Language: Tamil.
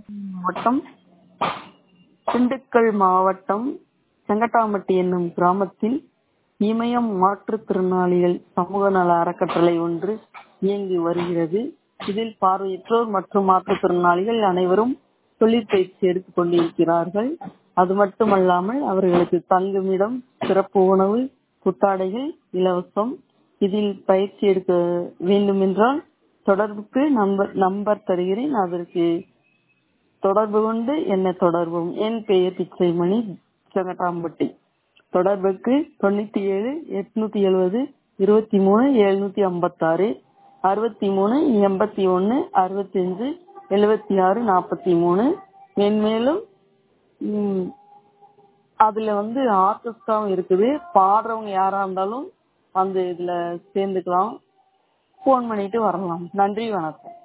மாவட்டம் திண்டுக்கல் மாவட்டம் செங்கட்டாம்பட்டி என்னும் கிராமத்தில் இமயம் மாற்றுத்திறனாளிகள் சமூக நல அறக்கட்டளை ஒன்று இயங்கி வருகிறது இதில் பார்வையற்றோர் மற்றும் மாற்றுத்திறனாளிகள் அனைவரும் தொழிற்பயிற்சி எடுத்துக் கொண்டிருக்கிறார்கள் அது மட்டுமல்லாமல் அவர்களுக்கு தங்குமிடம் சிறப்பு உணவு புத்தாடைகள் இலவசம் இதில் பயிற்சி எடுக்க வேண்டுமென்றால் தொடர்புக்கு நம்பர் நம்பர் தருகிறேன் அதற்கு தொடர்பு கொண்டு என்னை தொடர்பும் என் பெயர் பிச்சைமணி செங்கட்டாம்பட்டி தொடர்புக்கு தொண்ணூத்தி ஏழு எட்நூத்தி எழுபது இருபத்தி மூணு எழுநூத்தி ஐம்பத்தாறு அறுபத்தி மூணு எண்பத்தி ஒன்னு அறுபத்தி அஞ்சு எழுபத்தி ஆறு நாற்பத்தி மூணு மென்மேலும் ம், அதுல வந்து ஆர்கெஸ்ட்ராவும் இருக்குது பாடுறவங்க யாரா இருந்தாலும் அந்த இதுல சேர்ந்துக்கலாம் ஃபோன் பண்ணிட்டு வரலாம் நன்றி வணக்கம்